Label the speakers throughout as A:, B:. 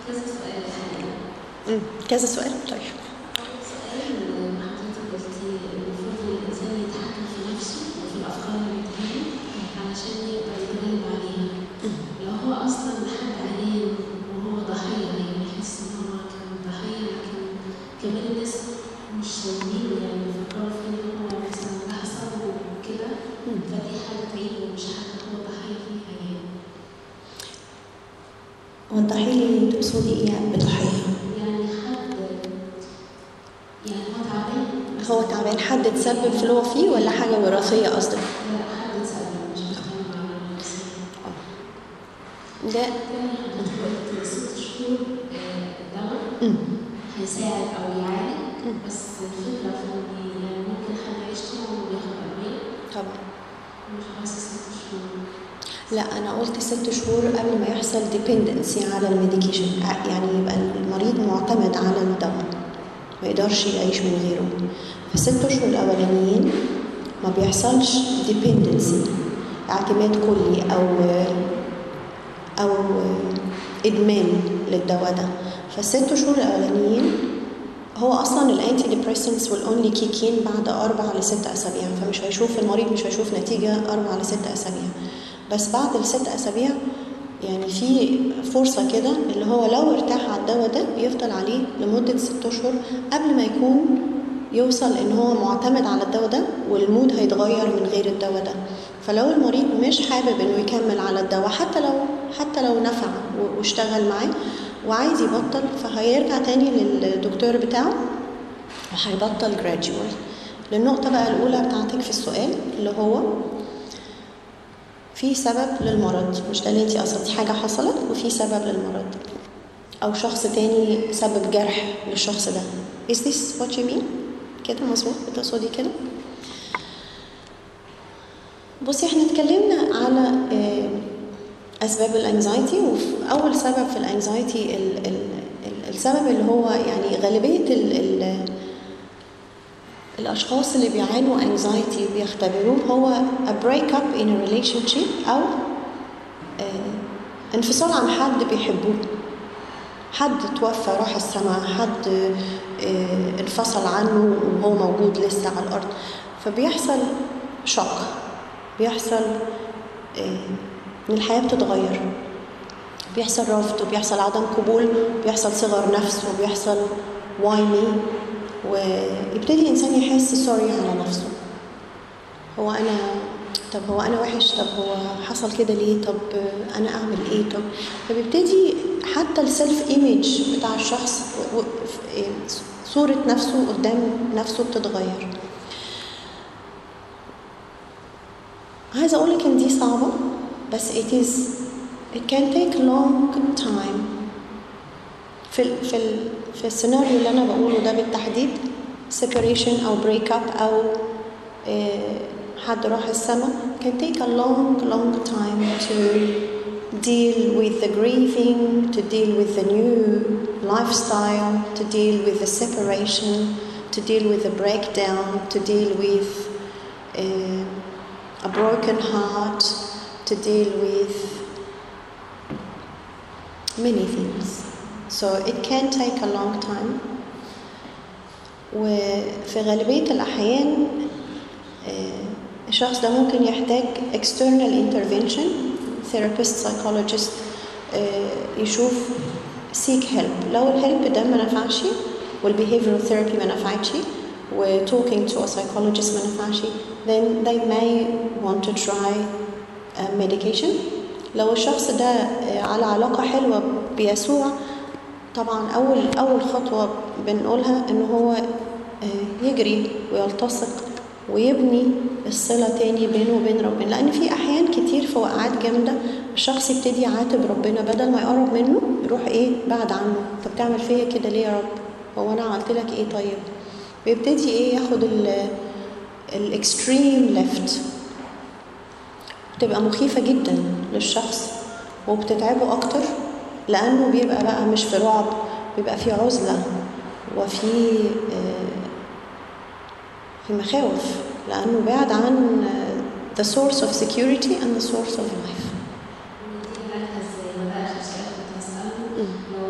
A: كذا سؤال الحقيقة
B: مم. كذا سؤال طيب
A: أول سؤال لما حضرتك قلتي المفروض الإنسان يتحكم في نفسه وفي الأفكار اللي بتجيله علشان يقدر يتغلب عليها لو هو أصلا لحد عليه وهو ضحية يعني يحس إن هو كان ضحية لكن كمان الناس مش سايبينه يعني بيفكروا فيه إن هو مثلا ده حصل له وكده فدي حاجة تعيبه ومش حاجة هو ضحية فيها يعني
B: وضحي لي تقصدي ايه يعني بضحيه
A: يعني حد يعني هو تعبان
B: هو تعبان حد تسبب في اللي هو فيه ولا حاجه وراثيه قصدك
A: لا حد سأل مش بتكلم عن نفسي
B: ده
A: تاني حضرتك قلت ست شهور آه، دواء
B: مم.
A: هيساعد أو يعالج بس الفكرة في إن يعني ممكن حد يعيش طول عمره بياخد أدوية
B: طبعا
A: مش بس ست شهور
B: لا انا قلت ست شهور قبل ما يحصل ديبندنسي على الميديكيشن يعني يبقى المريض معتمد على الدواء ما يقدرش يعيش من غيره في الست اشهر الاولانيين ما بيحصلش ديبندنسي اعتماد كلي او او ادمان للدواء ده فالست شهور الاولانيين هو اصلا الانتي ديبريسنتس والاونلي كيكين بعد اربع لست اسابيع فمش هيشوف المريض مش هيشوف نتيجه اربع لست اسابيع بس بعد الست اسابيع يعني في فرصه كده اللي هو لو ارتاح على الدواء ده بيفضل عليه لمده ست اشهر قبل ما يكون يوصل ان هو معتمد على الدواء ده والمود هيتغير من غير الدواء ده فلو المريض مش حابب انه يكمل على الدواء حتى لو حتى لو نفع و- واشتغل معاه وعايز يبطل فهيرجع تاني للدكتور بتاعه وهيبطل gradual للنقطة بقى الأولى بتاعتك في السؤال اللي هو في سبب للمرض مش ده اللي انت قصدتي حاجة حصلت وفي سبب للمرض أو شخص تاني سبب جرح للشخص ده is this what you mean كده مظبوط بتقصدي كده بصي احنا اتكلمنا على آه، اسباب الانكزايتي واول سبب في الانكزايتي ال- ال- ال- السبب اللي هو يعني غالبيه ال ال الاشخاص اللي بيعانوا انكزايتي بيختبروه هو a break up in a relationship او آه، انفصال عن حد بيحبوه حد توفى راح السماء حد آه، انفصل عنه وهو موجود لسه على الارض فبيحصل شوك بيحصل آه، ان الحياه بتتغير بيحصل رفض وبيحصل عدم قبول بيحصل صغر نفس وبيحصل واي مي ويبتدي الانسان يحس سوري على نفسه هو انا طب هو انا وحش طب هو حصل كده ليه طب آه، انا اعمل ايه طب فبيبتدي حتى السيلف ايميج بتاع الشخص و- و- ف- آه، صورة نفسه قدام نفسه بتتغير عايزة أقول لك إن دي صعبة بس it is it can take long time في ال في ال في السيناريو اللي أنا بقوله ده بالتحديد separation أو break up أو آه، حد راح السما can take a long long time to deal with the grieving to deal with the new lifestyle to deal with the separation to deal with the breakdown to deal with uh, a broken heart, to deal with many things. So it can take a long time. وفي غالبية الأحيان آه، الشخص ده ممكن يحتاج external intervention therapist psychologist آه، يشوف seek help لو الهيلب ده ما نفعش والbehavioral therapy ما نفعتش و talking to a psychologist ما نفعش then they may want to try uh, medication لو الشخص ده آه، على علاقة حلوة بيسوع طبعا أول أول خطوة بنقولها إن هو آه، يجري ويلتصق ويبني الصلة تاني بينه وبين ربنا لأن في أحيان كتير في وقعات جامدة الشخص يبتدي يعاتب ربنا بدل ما يقرب منه يروح إيه بعد عنه طب بتعمل فيا كده ليه يا رب هو أنا عملت لك إيه طيب بيبتدي إيه ياخد ال الاكستريم ليفت بتبقى مخيفة جدا للشخص وبتتعبه أكتر لأنه بيبقى بقى مش في رعب بيبقى في عزلة وفي آه، في مخاوف لأنه بعد عن آه، the source of security and the source of life
A: دي علاجها ازاي؟ وده آخر سؤال كنت هسأله لو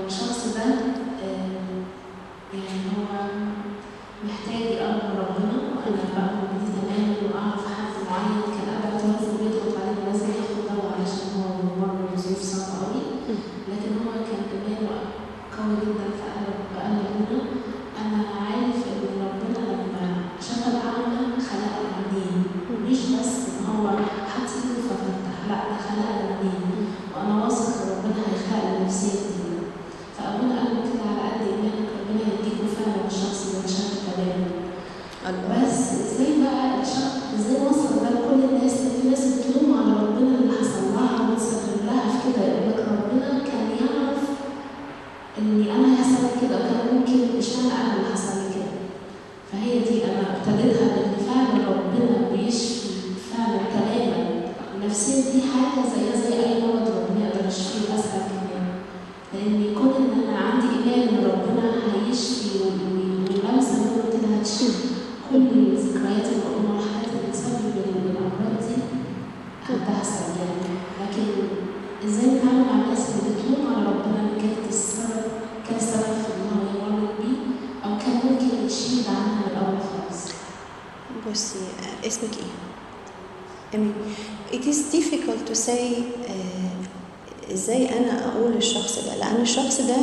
A: الشخص ده آه، يعني هو محتاج يقرب من ربنا وانا بقى دي تماما واعرف حد معين كان قبل ثلاث بيت وبعدين لازم ياخد دواء علشان هو مر بظروف صعبه قوي لكن هو كان ايمانه قوي جدا فقال قال لابونا انا عارف ان ربنا لما شاف العالم خلق العينين مش بس ان هو حط ايده ففتح لا ده خلق العينين وانا واثق ان ربنا هيخلق النفسيه دي فابونا قال له كده على قد ايمانك ربنا يديكوا فعلا الشخص اللي شاف تماما
B: الله
A: بس ازاي بقى الشخص ازاي وصل ده لكل الناس في ناس بتلوم على ربنا اللي حصل لها وتسبب لها في كده يقول لك ربنا كان يعرف اني انا هيحصل لي كده وكان ممكن اشمعنى انا اللي حصل لي كده فهي دي انا ابتديتها بان فعلا ربنا بيشفي فعلا تماما النفسيه دي حاجه زيها زي اي مرض ربنا يقدر يشفيه اسهل كمان لان كون ان انا عندي ايمان ان ربنا هيشفي واللمسه اللي قلت لها هتشفي كل الذكريات المؤلمة والحاجات اللي بتسبب الأمراض دي هتحصل يعني لكن ازاي نتعامل مع الناس اللي بتلوم على ربنا اللي كانت السبب كان السبب في ان هو يمرض بيه او كان ممكن يشيل عنها من الاول خالص
B: بصي آه، اسمك ايه؟ أمي it is difficult to say آه، ازاي انا اقول الشخص ده لان الشخص ده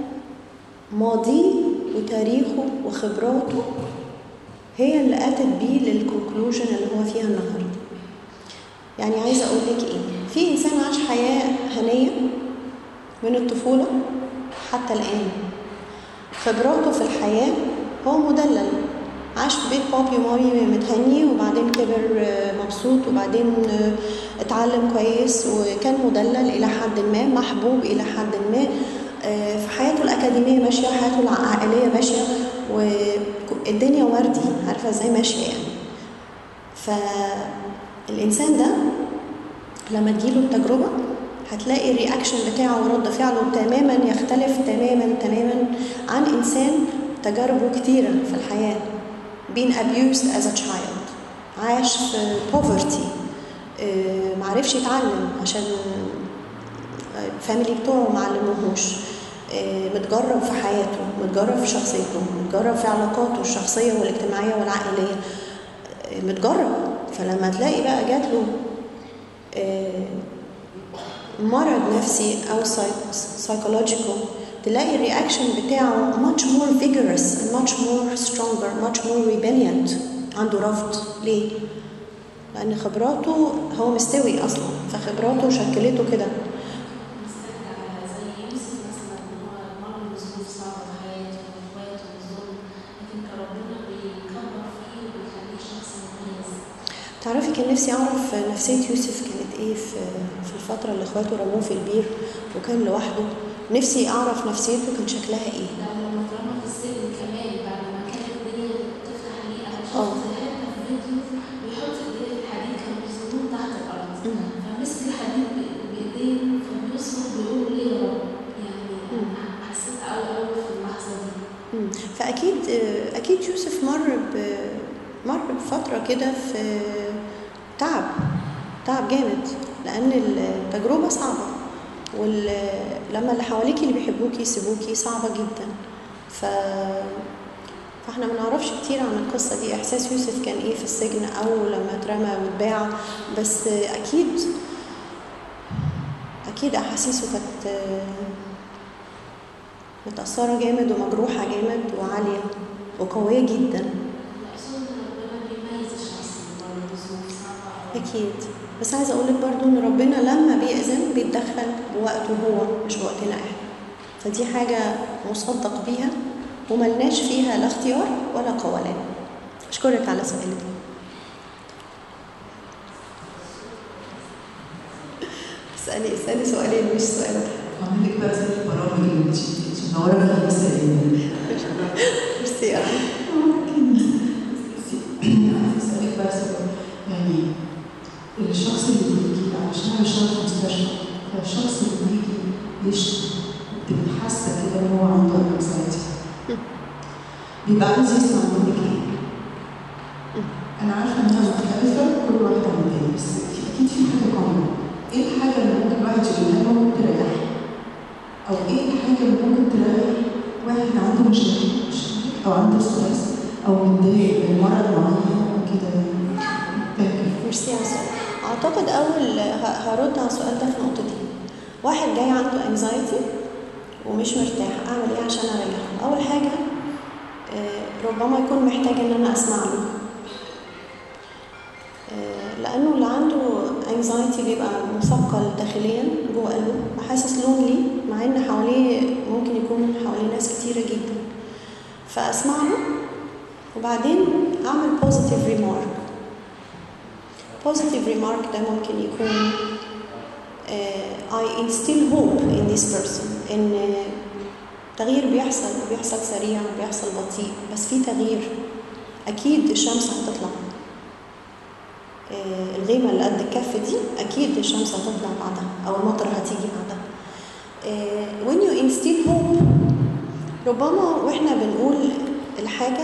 B: ماضيه وتاريخه وخبراته هي اللي اتت بيه للكونكلوجن اللي هو فيها النهارده يعني عايزه اقول لك ايه في انسان عاش حياه هنيه من الطفوله حتى الان خبراته في الحياه هو مدلل عاش في بيت بابي ومامي متهني وبعدين كبر آه، مبسوط وبعدين آه، اتعلم كويس وكان مدلل إلى حد ما محبوب إلى حد ما آه، في حياته الأكاديمية ماشية حياته العائلية ماشية والدنيا وردي عارفة ازاي ماشية يعني فالإنسان ده لما تجيله التجربة هتلاقي الرياكشن بتاعه ورد فعله تماما يختلف تماما تماما عن إنسان تجاربه كتيرة في الحياة being abused as a child عاش في poverty آه، معرفش يتعلم عشان الفاميلي بتوعه معلموهوش آه، متجرب في حياته متجرب في شخصيته متجرب في علاقاته الشخصية والاجتماعية والعائلية آه، متجرب فلما تلاقي بقى جات له آه، مرض نفسي او سايكولوجيكال تلاقي الرياكشن بتاعه much more vigorous and much more stronger much more resilient عنده رفض ليه؟ لأن خبراته هو مستوي أصلا فخبراته شكلته كده
A: نسترجع زي يوسف مثلا ان هو مر بظروف صعبه في حياته واخواته وظلم لكن كان ربنا بيكبر فيه وبيخليه شخص مميز
B: تعرفي كان نفسي أعرف نفسية يوسف كانت إيه في في الفترة اللي إخواته رموه في البير وكان لوحده نفسي أعرف نفسيته كان شكلها إيه
A: ده لما اترمى في السجن كمان بعد ما كانت الدنيا تفتح عليه انا
B: آه.
A: شفت حته في فيديو بيحط ايديه في الحديد كانوا بيزنوه تحت الارض
B: مم.
A: فمسك الحديد بإ- بايديه فبيصرخ بيقول ليه يا رب يعني
B: مم.
A: أنا حسيت قوي قوي في اللحظه دي
B: مم. فأكيد أكيد يوسف مر ب مر بفترة كده في تعب تعب جامد لأن التجربة صعبة ولما اللي حواليكي اللي بيحبوكي يسيبوكي صعبة جدا ف فاحنا ما نعرفش كتير عن القصة دي إحساس يوسف كان إيه في السجن أو لما اترمى واتباع بس أكيد أكيد أحاسيسه كانت متأثرة جامد ومجروحة جامد وعالية وقوية جدا
A: اقصد ان ربنا بيميز الشخص اللي مر بظروف صعبه أو
B: أكيد بس عايزة أقولك برضو إن ربنا لما بيأذن بيتدخل بوقته هو مش بوقتنا إحنا فدي حاجة مصدق بيها وملناش فيها لا اختيار ولا قولان أشكرك على سؤالك اسألي اسألي سؤالين مش سؤال واحد
C: عندك بقى زي البرامج اللي بتش- منوره في الكنيسه دي
B: ميرسي يا رب.
C: اسالك بقى سؤال يعني الشخص اللي بيجي عشان انا بشتغل في مستشفى فالشخص اللي بيجي يشتغل بتبقى حاسه كده ان هو عنده انكزايتي بيبقى عايز يسمع منك ايه؟ انا عارفه انها مختلفه كل واحد عن التاني بس في- اكيد في حاجه كومن ايه الحاجه اللي ممكن الواحد يقولها له تريحه او ايه الحاجه اللي ممكن تلاقي واحد عنده مشاكل مشاكل او عنده ستريس او متضايق من مرض معين او كده يعني Thank you.
B: ميرسي على السؤال اعتقد اول ه- هرد على السؤال ده في نقطتين واحد جاي عنده انزايتي ومش مرتاح اعمل ايه عشان اريحه اول حاجه آه، ربما يكون محتاج ان انا اسمع له آه، لانه اللي عنده انزايتي بيبقى مثقل داخليا جوه قلبه وحاسس لونلي مع ان حواليه ممكن يكون حواليه ناس كتيره جدا فاسمع له وبعدين اعمل بوزيتيف ريمارك positive remark ده ممكن يكون uh, I instill hope in this person إن تغيير بيحصل وبيحصل سريع وبيحصل بطيء بس في تغيير أكيد الشمس هتطلع uh, الغيمة اللي قد الكف دي أكيد الشمس هتطلع بعدها أو المطر هتيجي بعدها uh, when you instill hope ربما وإحنا بنقول الحاجة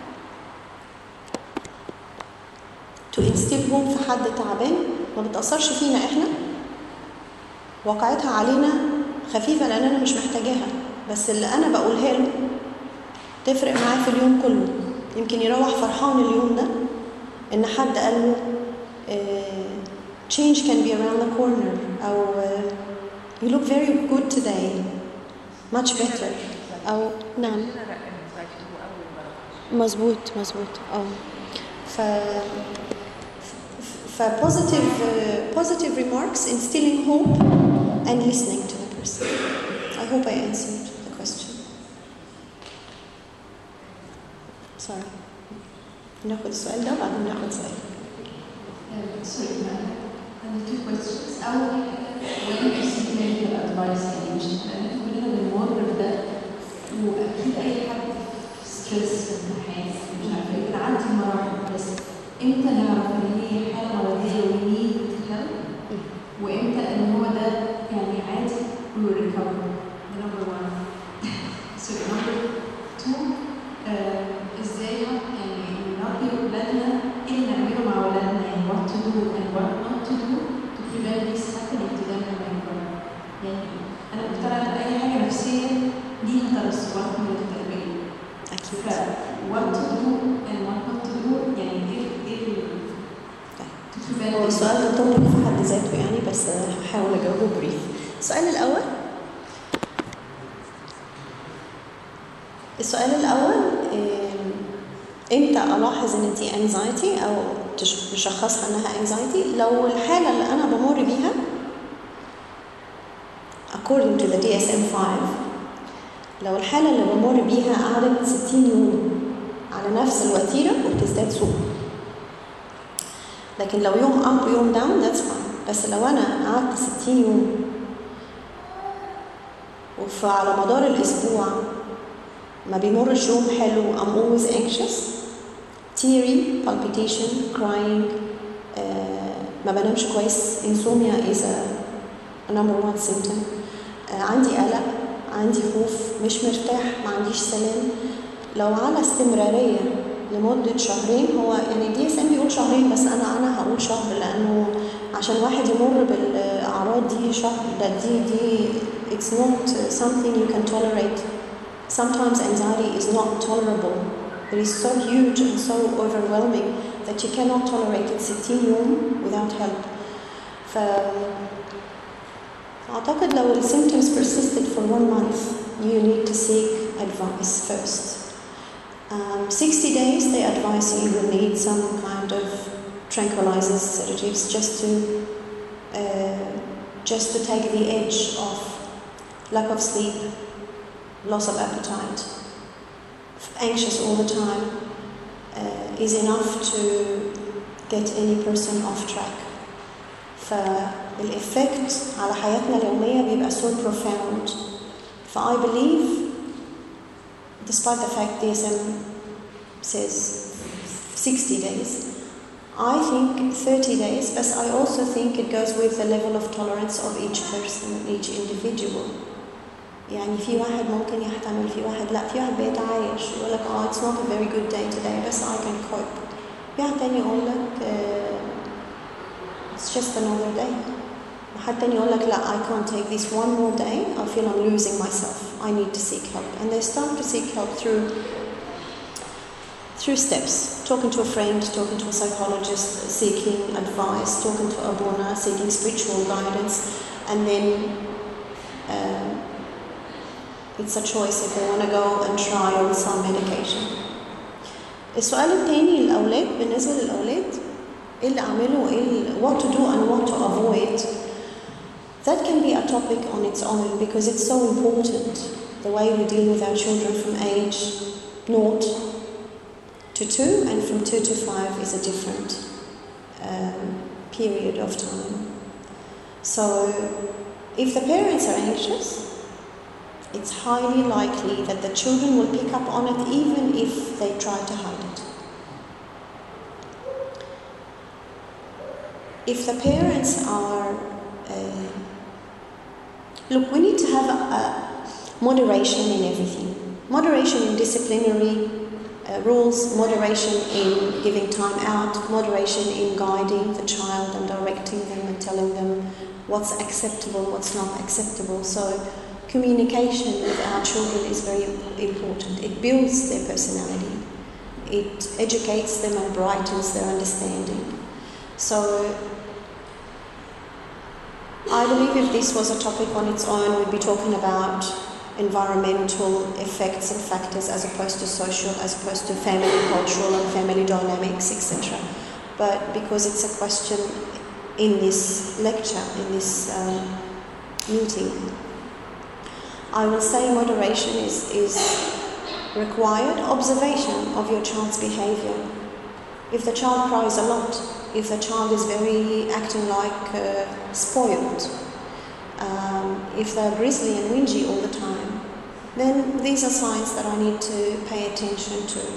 B: to instill hope في حد تعبان ما بتأثرش فينا احنا واقعتها علينا خفيفة لأن أنا مش محتاجاها بس اللي أنا بقولها له تفرق معاه في اليوم كله يمكن يروح فرحان اليوم ده إن حد قال له آه، change can be around the corner أو آه، you look very good today much better أو نعم مظبوط مظبوط اه ف ف positive uh, positive remarks instilling hope and listening to the person I hope I answered the question sorry ناخد السؤال ده وبعدين ناخد سؤال
A: Uh, sorry, ma'am. I have two questions. أول حاجة when you seek medical advice يعني مش لأن كلنا بنمر بده وأكيد أي حد في ستريس في امتحان مش عارفة إيه عندي مراحل بس إمتى نعرف إن هي حالة مرضية we need help وإمتى إن هو ده يعني عادي we will recover ده number one. so number two آه، إزاي يعني نربي أولادنا إيه اللي نعمله مع أولادنا يعني what to do and what not to do to prevent this happening to them لما يكبروا. يعني أنا مقتنعة إن أي حاجة نفسية ليها ترسبات من التربية.
B: أكيد
A: ف what to do and what not to do يعني إيه إيه ال- to prevent
B: هو
A: this.
B: السؤال ده توبيك في حد ذاته يعني بس هحاول أجاوبه بريف السؤال الأول السؤال الأول آم، امتى ألاحظ إن دي anxiety أو تش- نشخصها إنها anxiety لو الحالة اللي أنا بمر بيها according to the DSM-5 لو الحالة اللي بمر بيها قعدت 60 يوم على نفس الوتيرة وبتزداد سوء لكن لو يوم اب ويوم داون ذاتس fine بس لو انا قعدت 60 يوم وعلى مدار الاسبوع ما بيمرش يوم حلو I'm always anxious teary palpitation crying آه ما بنامش كويس insomnia is a, a number one symptom آه عندي قلق عندي خوف مش مرتاح ما عنديش سلام لو على استمرارية لمدة شهرين هو يعني دي اس ام بيقول شهرين بس انا انا هقول شهر لانه عشان واحد يمر بالاعراض دي شهر ده دي دي it's not something you can tolerate sometimes anxiety is not tolerable it is so huge and so overwhelming that you cannot tolerate it 60 يوم without help ف أعتقد لو ال symptoms persisted for one month you need to seek advice first um, 60 days, they advise you will need some kind of tranquilizers, sedatives, just to uh, just to take the edge of lack of sleep, loss of appetite, anxious all the time, uh, is enough to get any person off track. فالإفكت على حياتنا اليومية بيبقى so profound. ف I believe despite the fact DSM says 60 days. I think 30 days, but I also think it goes with the level of tolerance of each person, each individual. يعني في واحد ممكن يحتمل في واحد لا في واحد بيتعايش يقول لك اه it's not a very good day today بس I can cope في واحد تاني يقول لك uh, it's just another day وحد تاني يقول لك لا I can't take this one more day I feel I'm losing myself I need to seek help and they start to seek help through through steps talking to a friend talking to a psychologist seeking advice talking to a bona seeking spiritual guidance and then um, it's a choice if they want to go and try on some medication السؤال الثاني للأولاد بالنسبة للأولاد إيه اللي أعمله إيه ال- what to do and what to avoid that can be a topic on its own because it's so important the way we deal with our children from age naught to two and from two to five is a different um, period of time so if the parents are anxious it's highly likely that the children will pick up on it even if they try to hide it. If the parents are. Uh, look, we need to have a, a moderation in everything. Moderation in disciplinary uh, rules, moderation in giving time out, moderation in guiding the child and directing them and telling them what's acceptable, what's not acceptable. So, communication with our children is very important. It builds their personality, it educates them and brightens their understanding. So, I believe if this was a topic on its own, we'd be talking about environmental effects and factors as opposed to social, as opposed to family cultural and family dynamics, etc. But because it's a question in this lecture, in this um, meeting, I will say moderation is, is required observation of your child's behavior. If the child cries a lot, if the child is very acting like uh, spoiled, um, if they're grizzly and whingy all the time, then these are signs that I need to pay attention to.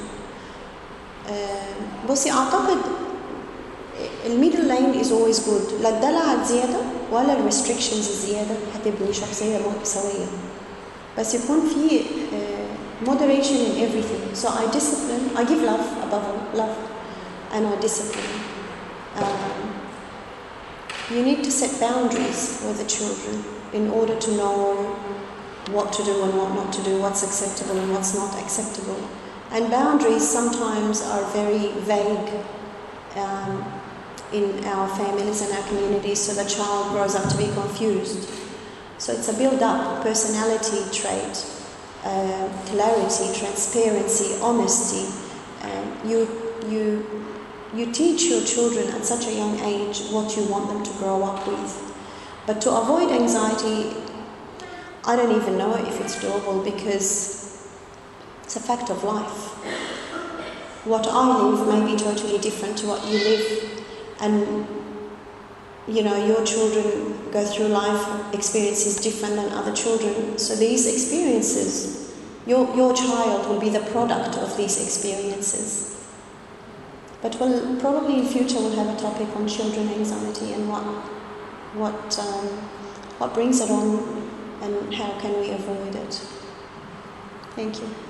B: Um, بصي أعتقد الميدل لاين is always good لا الدلع الزيادة ولا الريستريكشنز الزيادة هتبني شخصية سوية بس يكون في uh, moderation in everything so I discipline I give love above all love and I discipline um, you need to set boundaries with the children in order to know what to do and what not to do, what's acceptable and what's not acceptable. And boundaries sometimes are very vague um, in our families and our communities, so the child grows up to be confused. So it's a build up personality trait, uh, clarity, transparency, honesty. Um, you, you you teach your children at such a young age what you want them to grow up with. But to avoid anxiety, I don't even know if it's doable because it's a fact of life. What I live may be totally different to what you live. And, you know, your children go through life experiences different than other children. So these experiences, your, your child will be the product of these experiences. But we'll probably in future we'll have a topic on children anxiety and what what um, what brings it on and how can we avoid it. Thank you.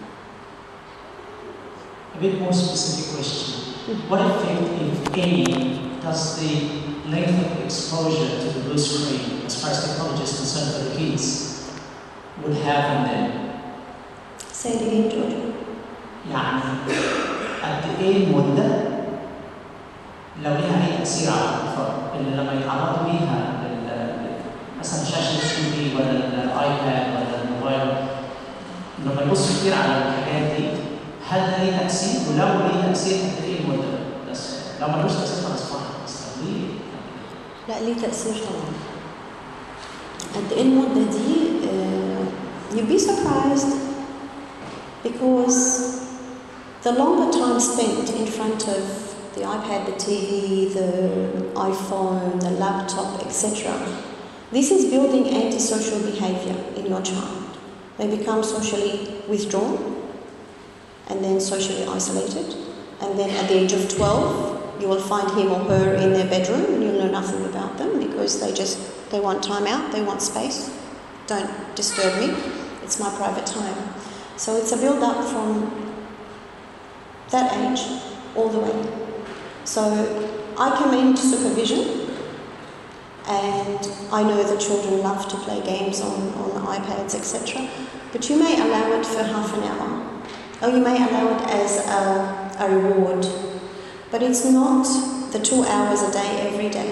D: A bit more specific question. What effect, if any, does the length of exposure to the blue screen, as far as technology is concerned for the kids, would have on them?
B: Say it again, George.
D: يعني قد ايه المده لو لها اي تاثير على الاطفال اللي لما يتعرضوا ليها لل- مثلا شاشه التي في ولا الايباد ولا الموبايل لما يبصوا كتير على الحاجات دي هل ده ليه تاثير؟ ولو ليه تاثير قد ايه المده؟ بس لو ملوش تاثير خلاص فرح بس طب ليه؟
B: لا ليه تأثير طبعا. قد ايه المدة دي uh, you'd be surprised because the longer time spent in front of the iPad, the TV, the iPhone, the laptop, etc., this is building antisocial behavior in your child. They become socially withdrawn and then socially isolated. And then at the age of 12, you will find him or her in their bedroom and you'll know nothing about them because they just, they want time out, they want space. Don't disturb me, it's my private time. So it's a build up from that age all the way. So I commend supervision and I know that children love to play games on, on the iPads, etc. But you may allow it for half an hour, or you may allow it as a, a reward. But it's not the two hours a day every day.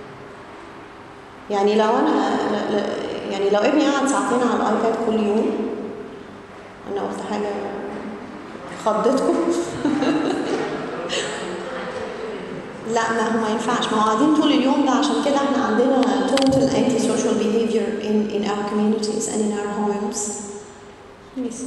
B: يعني لو انا ل- ل- يعني لو ابني قعد ساعتين على الايباد كل يوم انا قلت حاجه خضتكم لا ما هو ما ينفعش ما هو قاعدين طول اليوم ده عشان كده احنا عندنا total anti-social behavior in, in our communities and in our homes. Yes.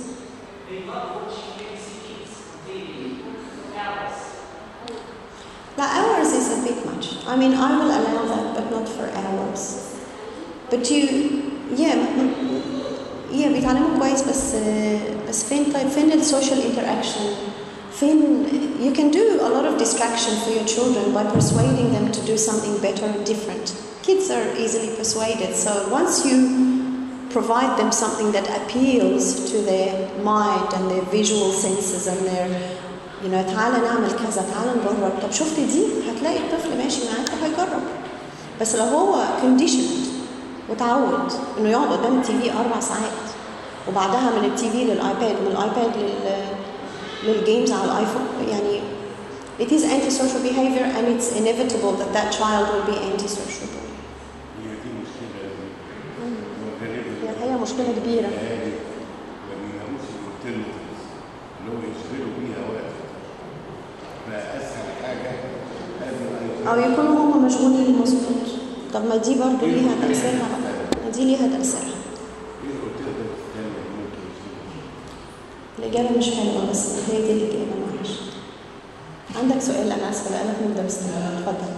B: لا hours is a bit much. I mean I will allow that but not for hours. But you yeah yeah بيتعلموا كويس بس بس فين طيب فين السوشيال interaction فين you can do a lot of distraction for your children by persuading them to do something better and different. Kids are easily persuaded so once you provide them something that appeals to their mind and their visual senses and their you know تعالى نعمل كذا تعالى نجرب طب شفت دي هتلاقي الطفل ماشي معاك وهيجرب بس لو هو conditioned وتعود انه يقعد قدام التي في اربع ساعات وبعدها من التي في للايباد ومن الايباد لل للجيمز على الايفون يعني it is antisocial behavior and it's inevitable that that child will be antisocial
E: هي دي مشكلة وغالبا
B: يعني هي مشكلة كبيرة
E: الأهالي ما بيناموش الالترناتيفز اللي هو يشغلوا بيها وقت بقى أسهل حاجة أدي
B: او يكونوا هم مشغولين مظبوط طب ما دي برضو ليها تأثيرها بقى ما دي ليها تأثيرها
E: إيه لو تقدر تتكلم ممكن يشغلوا
B: الإجابة مش حلوة بس هي دي الإجابة معلش عندك سؤال أنا آسفة لأنك مبدأ مستني اتفضل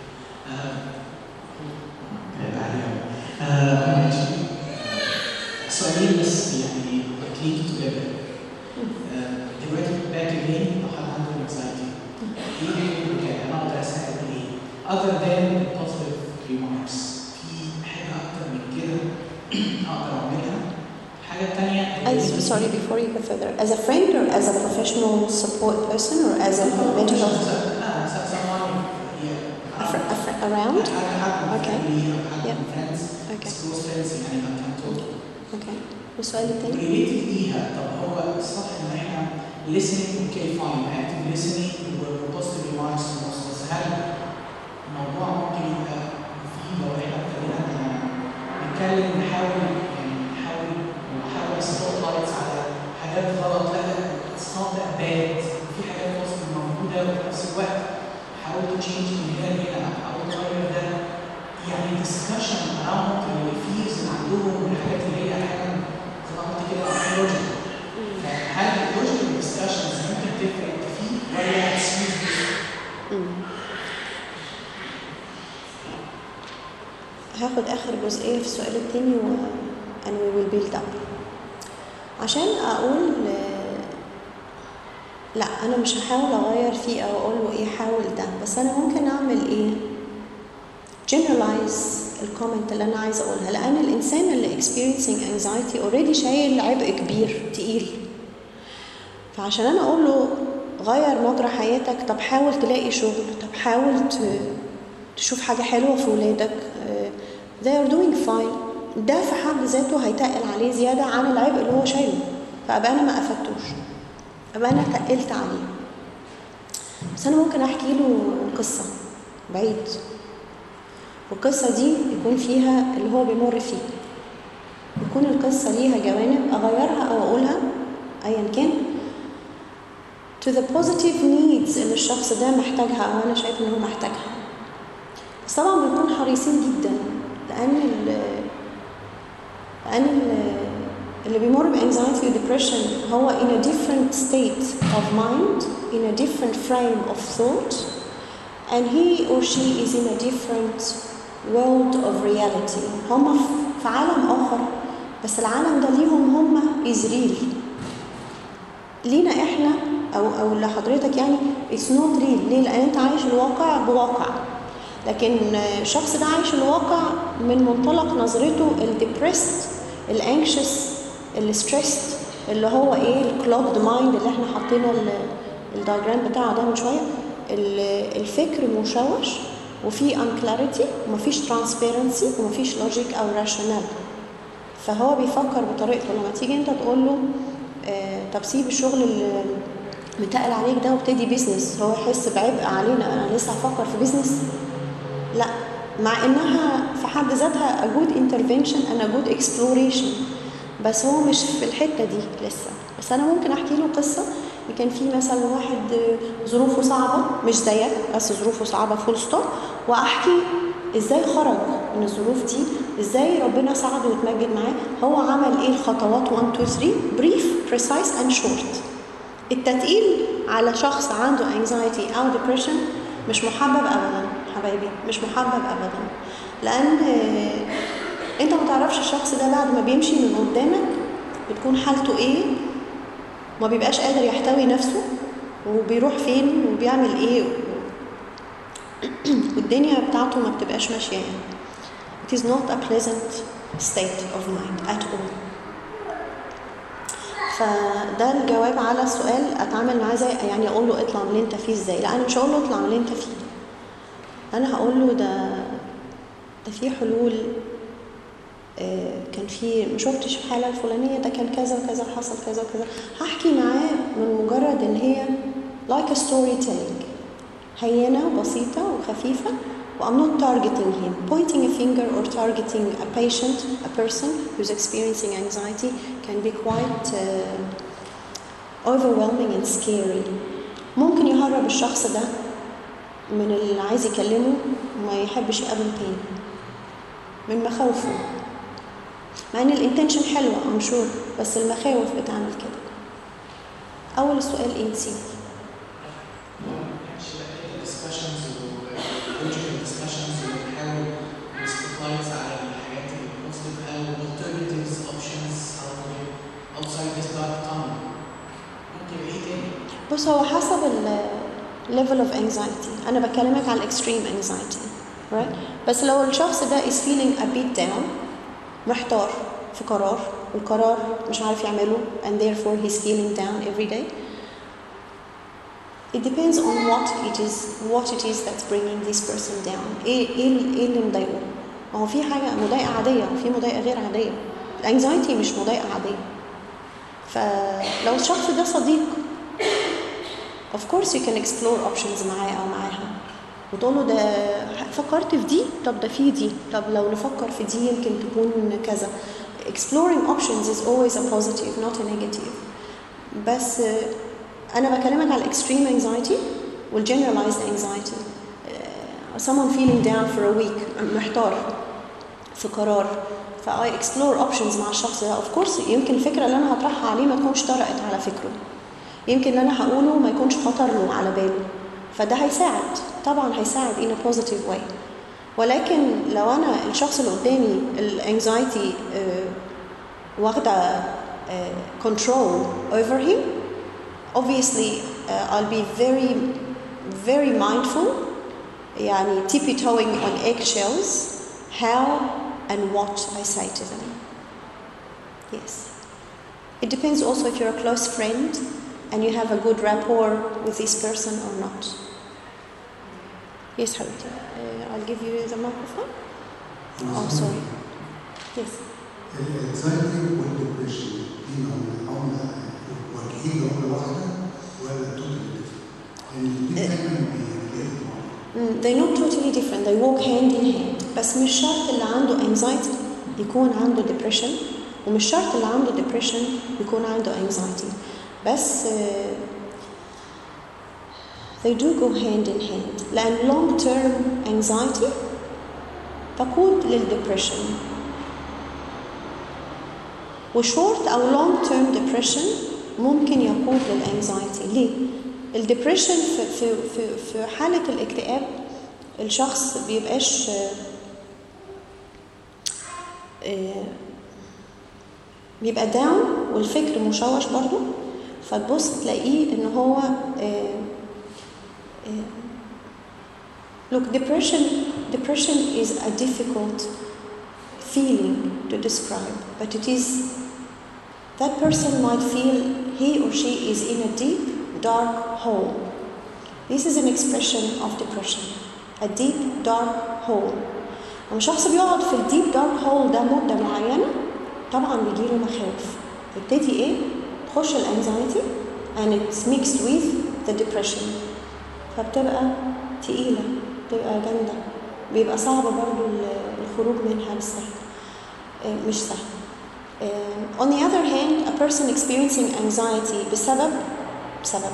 F: سؤالين بس يعني لينك توجذر دلوقتي باك اجين لو حد عنده انكزايتي ايه اللي ممكن انا اقدر اساعد ايه؟ other than positive remarks في حاجه اكتر من كده اقدر اعملها الحاجه الثانيه
B: As, sorry, before you go further, as a friend or as a professional support person or as a mental health
F: لا someone
B: a fr- a fr- around? Okay. Yeah.
F: friends
B: Okay.
F: close friends يعني I can talk to.
B: Okay. والسؤال الثاني؟
F: وريليتد ليها طب هو الصح ان احنا listening اوكي فاين active listening وبوزيتيف remarks في النص بس هل الموضوع ممكن يبقى مفيد لو احنا ابتدينا نتكلم نحاول يعني نحاول نحاول سبوت لايتس على حاجات غلط لا اتس نوت ذات باد في حاجات بوزيتيف موجوده وفي نفس الوقت حاول تشينج من هنا لهنا حاول تغير ده يعني discussion around الفيز اللي عندهم والحاجات اللي هي حاجه زي ما قلت كده لوجيك فهل اللوجيك ديسكشنز ممكن تفرق تفيد ولا تسيب
B: مم. هاخد آخر جزئية في السؤال التاني و and we will build up عشان أقول آه، لا أنا مش هحاول أغير فيه أو أقول له إيه حاول ده بس أنا ممكن أعمل إيه generalize الكومنت اللي أنا عايزة أقولها لأن الإنسان اللي experiencing anxiety already شايل عبء كبير تقيل فعشان انا اقول له غير مجرى حياتك طب حاول تلاقي شغل طب حاول ت- تشوف حاجة حلوة في ولادك آه، they are doing fine ده في حد ذاته هيتقل عليه زيادة عن العبء اللي هو شايله فأبقى أنا ما أفدتوش أبقى أنا تقلت عليه بس أنا ممكن أحكي له قصة بعيد والقصة دي يكون فيها اللي هو بيمر فيه يكون القصة ليها جوانب أغيرها أو أقولها أيا كان to the positive needs اللي الشخص ده محتاجها أو أنا شايف إن هو محتاجها بس طبعا بنكون حريصين جدا لأن ال لأن ال اللي بيمر بانزايتي وديبريشن هو in a different state of mind in a different frame of thought and he or she is in a different world of reality هم في- في عالم آخر بس العالم ده ليهم هم is real لينا احنا او او لحضرتك يعني اتس نوت ريل ليه لان انت عايش الواقع بواقع لكن الشخص ده عايش الواقع من منطلق نظرته الديبريست الانكشس الستريسد اللي هو ايه الكلوبد مايند اللي احنا حاطينه ال- الدايجرام بتاعه ده من شويه ال- الفكر مشوش وفي unclarity ومفيش transparency ومفيش logic أو rational فهو بيفكر بطريقته لما تيجي انت تقول له آه طب سيب الشغل اللي متقل عليك ده وابتدي بيزنس هو يحس بعبء علينا انا لسه هفكر في بيزنس لا مع انها في حد ذاتها a good intervention and a good exploration بس هو مش في الحته دي لسه بس انا ممكن احكي له قصه كان في مثلا واحد آه، ظروفه صعبه مش زيك بس ظروفه صعبه فول ستوب واحكي ازاي خرج من الظروف دي ازاي ربنا ساعده وتمجد معاه هو عمل ايه الخطوات 1 2 3 بريف بريسايز اند شورت التتقيل على شخص عنده anxiety او depression مش محبب ابدا حبايبي مش محبب ابدا لان آه، انت ما تعرفش الشخص ده بعد ما بيمشي من قدامك بتكون حالته ايه ما بيبقاش قادر يحتوي نفسه وبيروح فين وبيعمل ايه والدنيا بتاعته ما بتبقاش ماشيه يعني it is not a pleasant state of mind at all فده الجواب على السؤال اتعامل معاه زي يعني اقول له اطلع من اللي انت فيه ازاي لا انا مش هقول له اطلع من اللي انت فيه انا هقول له ده ده في حلول آه، كان في ما شفتش الحاله الفلانيه ده كان كذا وكذا حصل كذا وكذا هحكي معاه من مجرد ان هي like a storytelling هينه بسيطه وخفيفه و I'm not targeting him pointing a finger or targeting a patient a person who's experiencing anxiety can be quite uh, overwhelming and scary ممكن يهرب الشخص ده من اللي عايز يكلمه وما يحبش يقابل تاني من مخاوفه مع ان الانتنشن حلوه ام شور بس المخاوف بتعمل كده اول سؤال ايه نسيت
F: discussions وlogical discussions ونحاول نستقايس على الحاجات البوزيتيف او alternatives options او outside this dark tunnel ممكن ايه تاني؟
B: بص هو حسب ال level of anxiety انا بكلمك على extreme anxiety right بس لو الشخص ده is feeling a bit down محتار في قرار والقرار مش عارف يعمله and therefore he's feeling down every day it depends on what it is what it is that's bringing this person down ايه ايه ال- ايه اللي مضايقه ما هو في حاجه مضايقه عاديه وفي مضايقه غير عاديه الانكزايتي مش مضايقه عاديه فلو الشخص ده صديق of course you can explore options معاه او معاها وتقول له ده فكرت في دي طب ده في دي طب لو نفكر في دي يمكن تكون كذا exploring options is always a positive not a negative بس آه، انا بكلمك على extreme anxiety وال generalized anxiety آه، someone feeling down for a week محتار في قرار ف I explore options مع الشخص ده of course يمكن الفكرة اللي أنا هطرحها عليه ما تكونش طرقت على فكره يمكن اللي أنا هقوله ما يكونش خطر له على باله فده هيساعد طبعا هيساعد in a positive way ولكن لو أنا الشخص اللي قدامي الانكزايتي واخدة آه، control over him obviously uh, I'll be very very mindful يعني tiptoeing on eggshells how and what I say to them yes it depends also if you're a close friend and you have a good rapport with this person or not yes حبيبتي uh, I'll give you the microphone oh sorry yes
G: الانكزايتي والدبريشن دي هم واجهين جمله واحده ولا توتالي ديفرنت؟ لان الاثنين دايما بيريليتوا
B: Mm, they're not totally different they walk hand in hand بس مش شرط اللي عنده anxiety يكون عنده depression ومش شرط اللي عنده depression يكون عنده anxiety بس uh, they do go hand in hand لأن long term anxiety تقود للdepression وشورت أو long term depression ممكن يقود للانكزايتي ليه؟ الدبريشن في, في, في, في حالة الاكتئاب الشخص بيبقاش آه، آه، بيبقى داون والفكر مشوش برضو فتبص تلاقيه ان هو آه، آه، look depression depression is a difficult feeling to describe but it is that person might feel he or she is in a deep dark hole this is an expression of depression a deep dark hole لما شخص بيقعد في الديب دارك هول ده مدة معينة طبعا بيجيله مخاوف تبتدي ايه؟ تخش الانزايتي and it's mixed with the depression فبتبقى تقيلة بتبقى جامدة بيبقى صعب برضو ال- الخروج منها بالسهل آه، مش سهل آه، on the other hand a person experiencing anxiety بسبب بسبب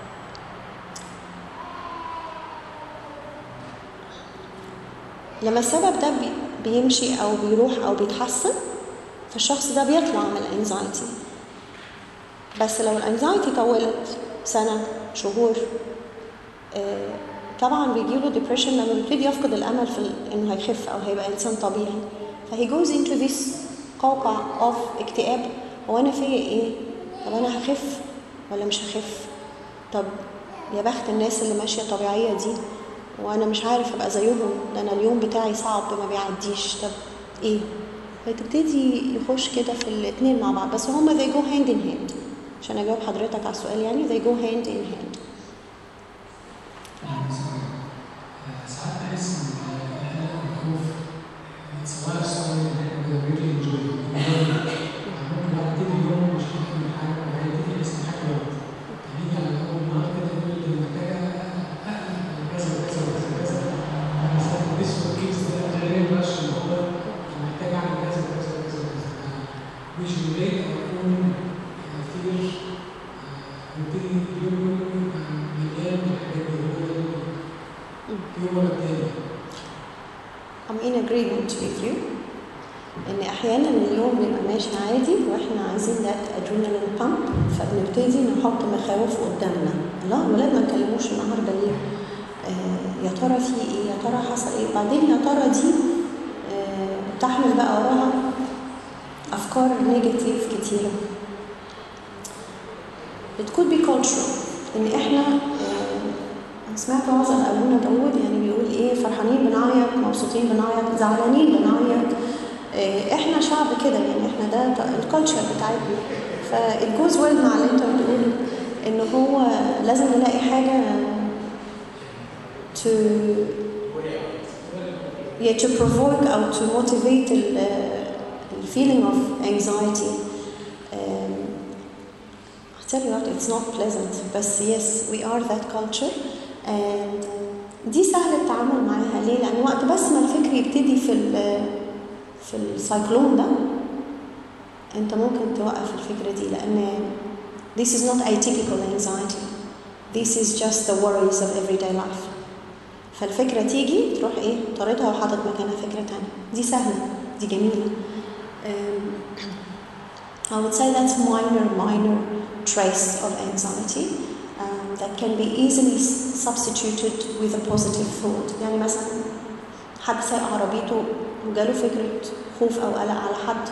B: لما السبب ده بي- بيمشي او بيروح او بيتحسن فالشخص ده بيطلع من الانزايتي بس لو الانزايتي طولت سنه شهور آه، طبعا بيجيله depression لما بيبتدي يفقد الامل في ال- انه هيخف او هيبقى انسان طبيعي فهي goes into this قوقع of اكتئاب هو انا فيا ايه طب انا هخف ولا مش هخف طب يا بخت الناس اللي ماشيه طبيعيه دي وانا مش عارف ابقى زيهم ده انا اليوم بتاعي صعب ما بيعديش طب ايه فتبتدي يخش كده في الاثنين مع بعض بس هما they go hand in hand عشان اجاوب حضرتك على السؤال يعني they go hand in hand
H: يعني سؤال. آه، ساعات بحس ان القلق والخوف اتس لايف ستايل احنا ريلي انجوي ممكن واحد يبتدي اليوم مش فاهم من حاجه وبعدين يبتدي يحس ان حاجه غلط فيجي على اول نهار كده يقول لي محتاجه اقلق من كذا وكذا وكذا وكذا انا ساعات البيس والكيس ده غير مش الموضوع محتاج اعمل كذا وكذا وكذا وكذا مش مضايق او اكون كتير يبتدي اليوم كله يبقى مليان بالحاجات دي هو ده يوم ورا التاني
B: I'm in agreement with you ان احيانا اليوم بيبقى ماشي عادي واحنا عايزين that adrenaline pump فبنبتدي نحط مخاوف قدامنا الله الولاد ما اتكلموش النهارده ليه آه يا ترى في ايه يا ترى حصل ايه بعدين يا ترى دي آه تحمل بقى وراها افكار نيجاتيف كتيره it could be cultural ان احنا آه، سمعت وعظة ابونا داوود يعني بيقول ايه فرحانين بنعيط مبسوطين بنعيط زعلانين بنعيط آه، احنا شعب كده يعني احنا ده الكالتشر بتاعتنا فالجوز ويل مع اللي انت بتقوله ان هو لازم نلاقي حاجه to yeah, to provoke or to motivate the, the feeling of anxiety. Um, I tell you what, it's not pleasant, but yes, we are that culture. And دي سهل التعامل معاها ليه؟ لأن وقت بس ما الفكر يبتدي في ال في السايكلون ده أنت ممكن توقف الفكرة دي لأن this is not atypical anxiety. This is just the worries of everyday life. فالفكرة تيجي تروح ايه طاردها وحاطط مكانها فكرة تانية دي سهلة دي جميلة um, I would say that's minor minor trace of anxiety um, that can be easily substituted with a positive thought يعني مثلا حد سايق عربيته وجاله فكرة خوف أو قلق على حد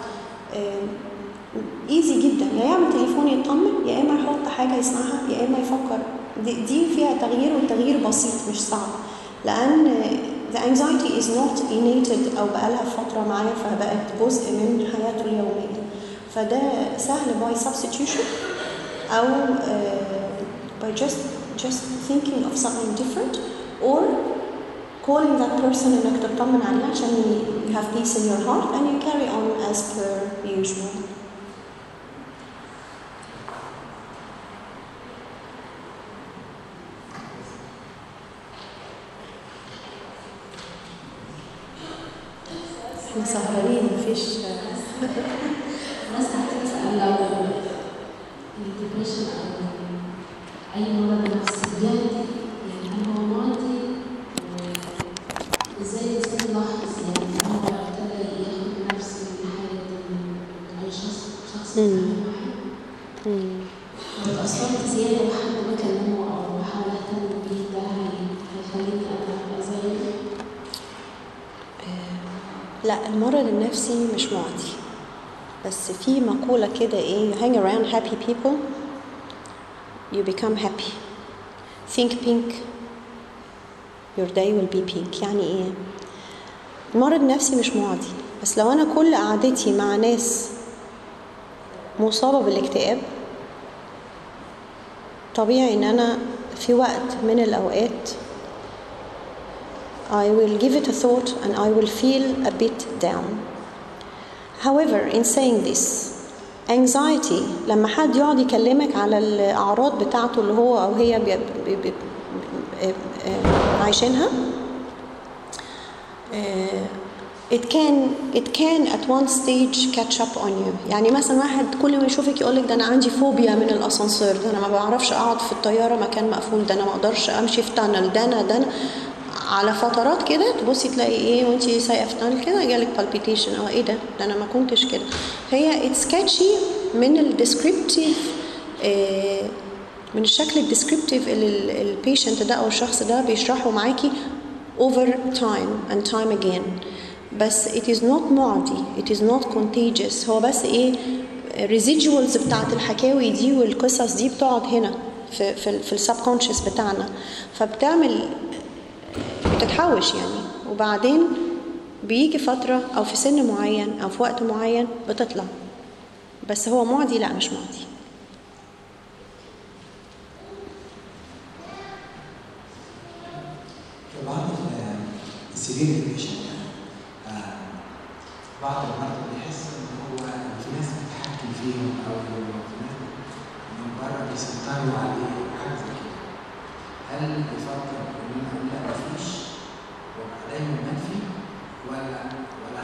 B: ايزي جدا يا يعمل تليفون يطمن يا اما يحط حاجه يسمعها يا اما يفكر دي, دي فيها تغيير والتغيير بسيط مش صعب لان the anxiety is not innate او بقالها فتره معاه فبقت جزء من حياته اليوميه فده سهل by substitution او uh, by just just thinking of something different or calling that person انك تطمن عليه عشان you have peace in your heart and you carry on as per usual احنا سهرانين مفيش
A: بس عايزة أسأل لو الديبريشن أو أي مرض نفسي جامد يعني هل هو معدي وإزاي الإنسان يلاحظ يعني إن هو ابتدى ياخد نفس الحالة من أي شخص شخص
B: مم.
A: معين لو اتأثرت زيادة وحد بكلمه أو بحاول أهتم بيه ده هي- هيخليني أنا أبقى زيه
B: لا المرض النفسي مش معدي بس في مقولة كده ايه you hang around happy people you become happy think pink your day will be pink يعني ايه المرض النفسي مش معدي بس لو انا كل قعدتي مع ناس مصابة بالاكتئاب طبيعي ان انا في وقت من الاوقات I will give it a thought and I will feel a bit down. However, in saying this, anxiety لما حد يقعد يكلمك على الأعراض بتاعته اللي هو أو هي بي بي بي بي عايشينها it can it can at one stage catch up on you يعني مثلا واحد كل ما يشوفك يقول لك ده انا عندي فوبيا من الاسانسير ده انا ما بعرفش اقعد في الطياره مكان مقفول ده انا ما اقدرش امشي في تانل ده انا ده انا على فترات كده تبصي تلاقي ايه وانت سايقه في تانل كده جالك بالبيتيشن اه ايه ده ده انا ما كنتش كده هي اتس كاتشي من الديسكريبتيف من الشكل الديسكريبتيف اللي البيشنت ده او الشخص ده بيشرحه معاكي over time and time again بس it is not معدي it is not contagious هو بس ايه residuals بتاعت الحكاوي دي والقصص دي بتقعد هنا في في, في السبكونشس بتاعنا فبتعمل بتتحوش يعني وبعدين بيجي فترة أو في سن معين أو في وقت معين بتطلع بس هو معدي لا مش معدي
I: في بعض السرير البيشنت بعض المرضى بيحس ان هو في ناس بتتحكم فيهم او في ناس من بره بيسيطروا عليه حاجه زي كده. هل بيفكر ان انا اقول لا مفيش وابقى دايما منفي ولا ولا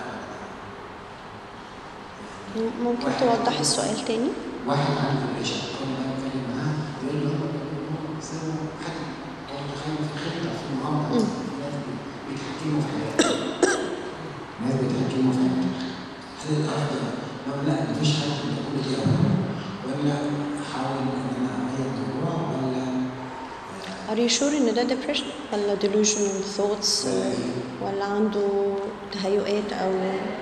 B: ممكن توضح السؤال تاني؟
I: واحد عنده بيشنت كل ما اتكلم معاه يقول لي هو سوى حاجه هو متخيل في خطه في معامله في ناس بيتحكموا في حياته ناس بيتحكموا في حياته هل الافضل لو لا مفيش حاجه من كل دي أبدا ولا احاول ان انا اغير الموضوع ولا
B: Are you sure إن ده depression ولا delusional thoughts ولا عنده تهيؤات أو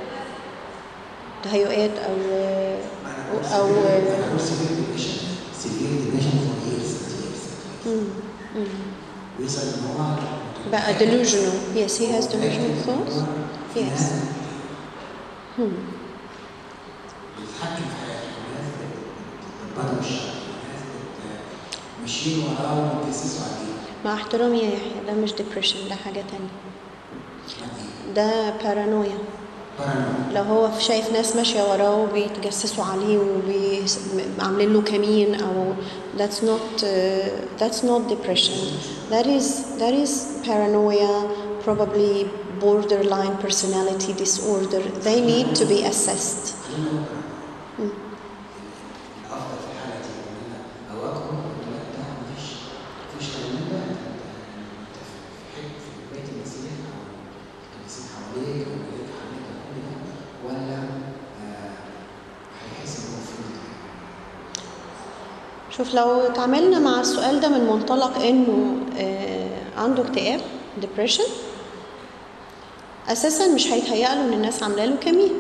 B: تهيؤات أو أو
I: انا سيفير ديبريشن سيفير ديبريشن فور ييرز
B: مم. مم.
I: ويصل ان هو
B: بقى delusional yes he has delusional thoughts yes hmm.
I: بتتحكم في حياته وناس بتبطل الشر وناس ماشيين وراه وبيتجسسوا عليه
B: مع احترامي يا يحيى ده مش depression ده حاجة تانية ده بارانويا لو هو شايف ناس ماشية وراه وبيتجسسوا عليه وعاملين له كمين أو that's not uh, that's not depression that is that is paranoia probably borderline personality disorder they need to be assessed مم.
I: الافضل في الحاله دي ان انا او اكبر لا ده مفيش مفيش كلام ده انت انت في حته في بيت المسيح او المسيح حواليك او بيت حواليك او كل ده ولا آه، هيحس ان هو فوق
B: شوف لو اتعاملنا مع السؤال ده من منطلق انه آه، عنده اكتئاب depression اساسا مش هيتهيأ له ان الناس عامله له كمين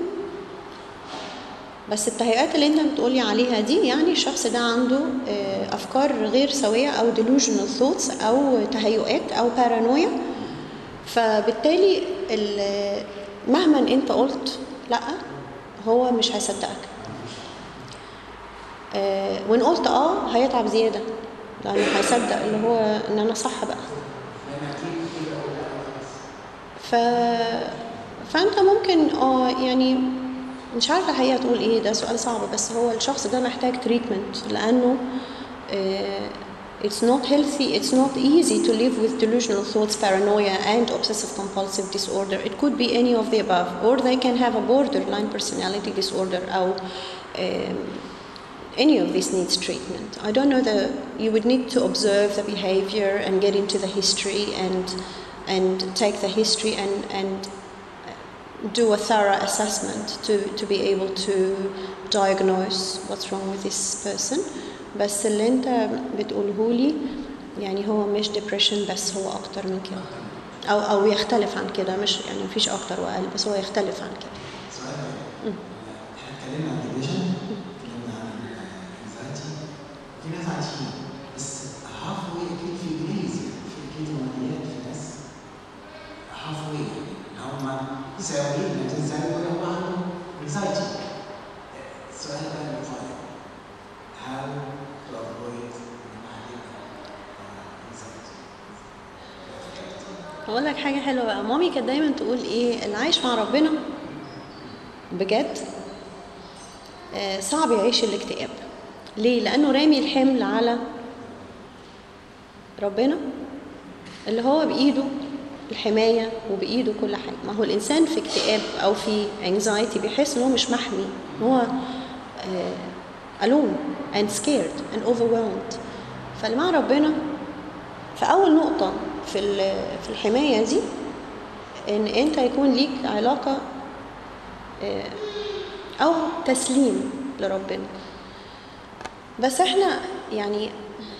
B: بس التهيئات اللي انت بتقولي عليها دي يعني الشخص ده عنده آه، افكار غير سويه او delusional thoughts او تهيؤات او بارانويا فبالتالي ال- مهما انت قلت لا هو مش هيصدقك آه، وان قلت اه هيتعب زياده لانه هيصدق اللي هو ان انا صح بقى ف فانت ممكن اه يعني مش عارفه الحقيقه تقول ايه ده سؤال صعب بس هو الشخص ده محتاج تريتمنت لانه آه، it's not healthy it's not easy to live with delusional thoughts paranoia and obsessive compulsive disorder it could be any of the above or they can have a borderline personality disorder or um, any of this needs treatment. I don't know the you would need to observe the behavior and get into the history and and take the history and and do a thorough assessment to to be able to diagnose what's wrong with this person. بس اللي انت بتقوله لي يعني هو مش depression بس هو اكتر من كده او او يختلف عن كده مش يعني مفيش اكتر واقل بس هو يختلف عن كده
I: سؤال احنا اتكلمنا عن الديبريشن اتكلمنا عن الانزايتي في ناس عايشين بس هاف واي اكيد في جريز يعني في اكيد مواضيع في ناس هاف واي يعني هم ساويين لكن ساوي ولا هو عنده انزايتي السؤال بقى المفاجئ how to avoid ان هو هيبقى anxiety
B: هقول لك حاجة حلوة بقى مامي كانت دايما تقول ايه اللي عايش مع ربنا بجد آه، صعب يعيش الاكتئاب ليه؟ لأنه رامي الحمل على ربنا اللي هو بإيده الحماية وبإيده كل حاجة ما هو الإنسان في اكتئاب أو في anxiety بيحس إن هو مش محمي إن هو آه، alone and scared and overwhelmed فاللي مع ربنا فأول نقطة في ال- في الحماية دي إن أنت يكون ليك علاقة آه، أو تسليم لربنا بس احنا يعني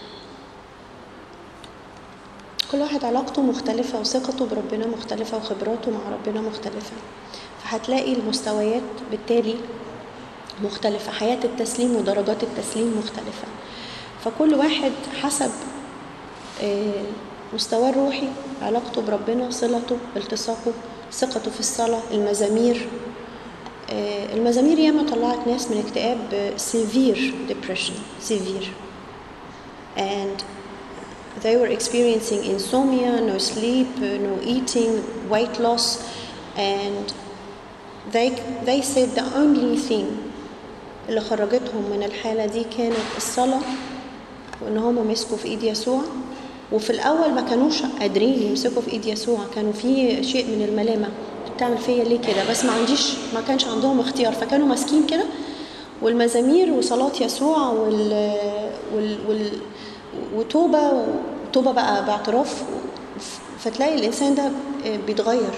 B: كل واحد علاقته مختلفة وثقته بربنا مختلفة وخبراته مع ربنا مختلفة فهتلاقي المستويات بالتالي مختلفة حياة التسليم ودرجات التسليم مختلفة فكل واحد حسب آه، مستواه الروحي علاقته بربنا صلته التصاقه ثقته في الصلاة المزامير آه، المزامير ياما طلعت ناس من اكتئاب severe depression severe and they were experiencing insomnia, no sleep, uh, no eating, weight loss, and they they said the only thing اللي خرجتهم من الحالة دي كانت الصلاة وإن هم مسكوا في إيد يسوع وفي الأول ما كانوش قادرين يمسكوا في إيد يسوع كانوا في شيء من الملامة بتعمل فيا ليه كده بس ما عنديش ما كانش عندهم اختيار فكانوا ماسكين كده والمزامير وصلاة يسوع وال, وال, وال وتوبة وتوبة بقى باعتراف فتلاقي الإنسان ده بيتغير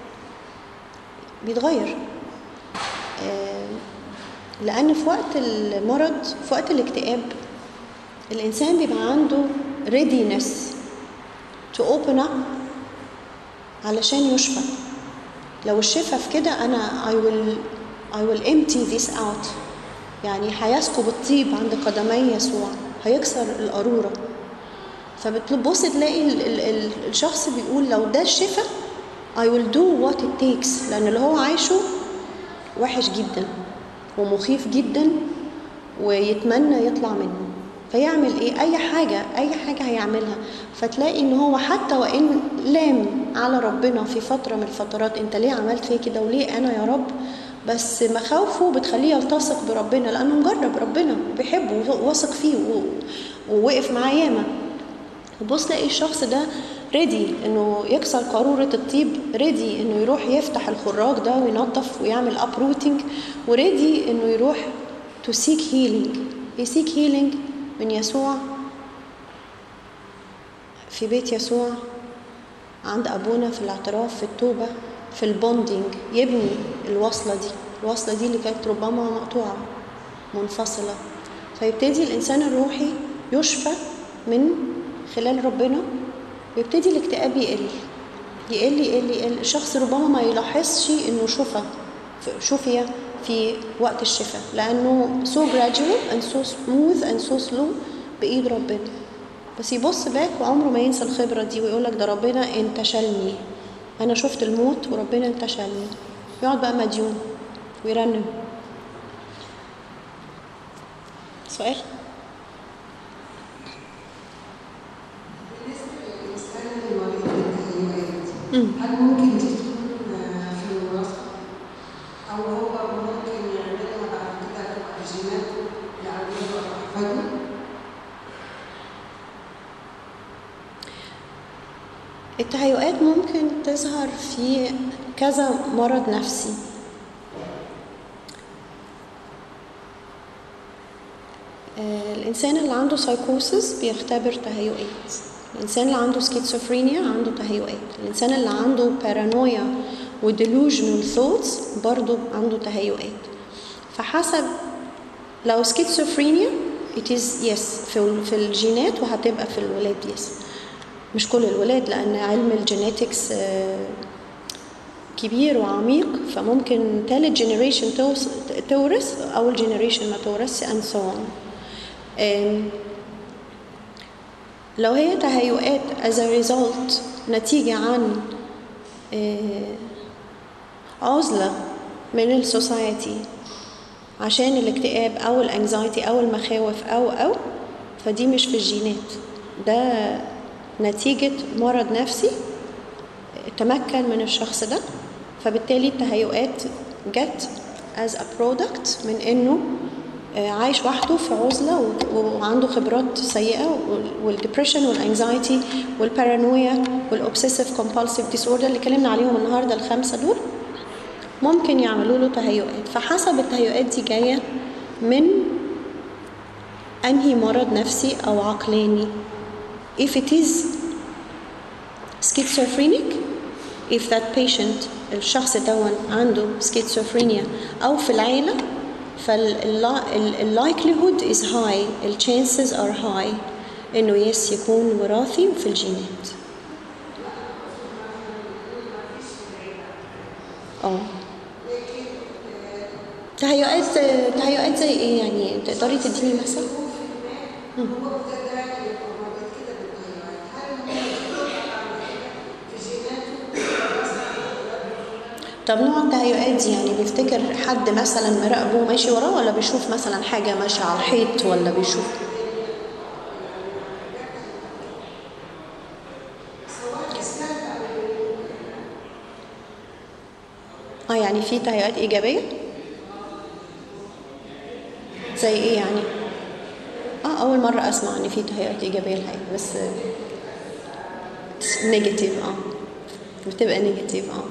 B: بيتغير آه، لأن في وقت المرض في وقت الاكتئاب الإنسان بيبقى عنده readiness to open up علشان يشفى لو الشفا في كده أنا I will I will empty this out يعني هيسكب الطيب عند قدمي يسوع هيكسر القارورة فبتبص تلاقي ال ال ال الشخص بيقول لو ده الشفا I will do what it takes لأن اللي هو عايشه وحش جدا ومخيف جدا ويتمنى يطلع منه فيعمل ايه اي حاجة اي حاجة هيعملها فتلاقي ان هو حتى وان لام على ربنا في فترة من الفترات انت ليه عملت فيا كده وليه انا يا رب بس مخاوفه بتخليه يلتصق بربنا لانه مجرب ربنا بيحبه وواثق فيه و- ووقف معاه ياما وبص تلاقي الشخص ده ريدي انه يكسر قارورة الطيب ريدي انه يروح يفتح الخراج ده وينظف ويعمل ابروتنج وريدي انه يروح to seek healing يسيك healing من يسوع في بيت يسوع عند ابونا في الاعتراف في التوبة في البوندينج يبني الوصلة دي الوصلة دي اللي كانت ربما مقطوعة منفصلة فيبتدي الإنسان الروحي يشفى من خلال ربنا ويبتدي الاكتئاب يقل يقل يقل يقل الشخص ربما ما يلاحظش انه شفى شفي في وقت الشفاء لانه so gradual and so smooth and so slow بايد ربنا بس يبص باك وعمره ما ينسى الخبرة دي ويقول لك ده ربنا انتشلني انا شفت الموت وربنا انتشلني يقعد بقى مديون ويرنم سؤال
J: بالنسبة للإنسان اللي مريض بالتهيؤات
B: مم.
J: هل ممكن دي تكون آه، في الوراثة؟ أو هو ممكن يعملها بعد كده تبقى في جيناته لأولاده أو أحفاده؟
B: التهيؤات ممكن تظهر في كذا مرض نفسي آه، الإنسان اللي عنده سايكوسيس بيختبر تهيؤات الإنسان اللي عنده سكيزوفرينيا عنده تهيؤات الإنسان اللي عنده بارانويا وديلوجنال ثوتس برضه عنده تهيؤات فحسب لو سكيزوفرينيا it is yes في, ال- في الجينات وهتبقى في الولاد yes مش كل الولاد لأن علم الجينيتكس آه، كبير وعميق فممكن تالت جنريشن تورث أول جنريشن ما تورثش and so on آم، لو هي تهيؤات as a result نتيجة عن آه، عزلة من السوسايتي عشان الاكتئاب أو الانكزايتي أو المخاوف أو أو فدي مش في الجينات ده نتيجة مرض نفسي تمكن من الشخص ده فبالتالي التهيؤات جت as a product من انه آه، عايش وحده في عزلة و- وعنده خبرات سيئة والدبريشن والانكزايتي والبارانويا والاوبسيسيف كومبالسيف ديسوردر اللي اتكلمنا عليهم النهارده الخمسة دول ممكن يعملوا له تهيؤات فحسب التهيؤات دي جاية من أنهي مرض نفسي أو عقلاني if it is schizophrenic if that patient الشخص دون عنده schizophrenia أو في العيلة فالlikelihood is high ال chances are high إنه يس يكون وراثي وفي الجينات اه تهيؤات تهيؤات زي ايه يعني تقدري تديني مثل مم. طب نوع التهيؤات دي يعني بيفتكر حد مثلا مراقبه ماشي وراه ولا بيشوف مثلا حاجة ماشية على الحيط ولا بيشوف اه يعني في تهيؤات إيجابية زي ايه يعني اه أول مرة أسمع إن في تهيؤات إيجابية الحقيقة بس نيجاتيف اه بتبقى نيجاتيف اه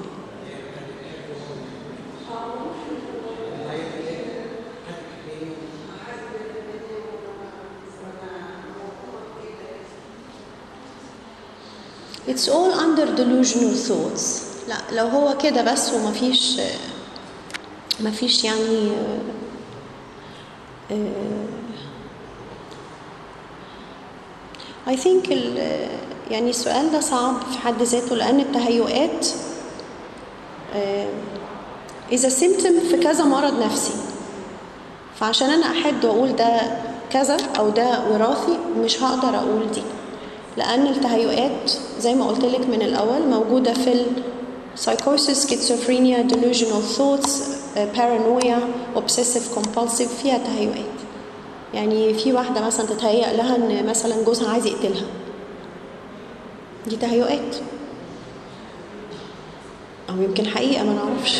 B: It's all under delusional thoughts لا لو هو كده بس ومفيش مفيش يعني آه، I think ال- يعني السؤال ده صعب في حد ذاته لأن التهيؤات آه، is a symptom في كذا مرض نفسي فعشان أنا أحد وأقول ده كذا أو ده وراثي مش هقدر أقول دي لأن التهيؤات زي ما قلت لك من الأول موجودة في ال psychosis, schizophrenia, delusional thoughts, آه، paranoia, obsessive compulsive فيها تهيؤات يعني في واحدة مثلا تتهيأ لها إن مثلا جوزها عايز يقتلها دي تهيؤات أو يمكن حقيقة ما نعرفش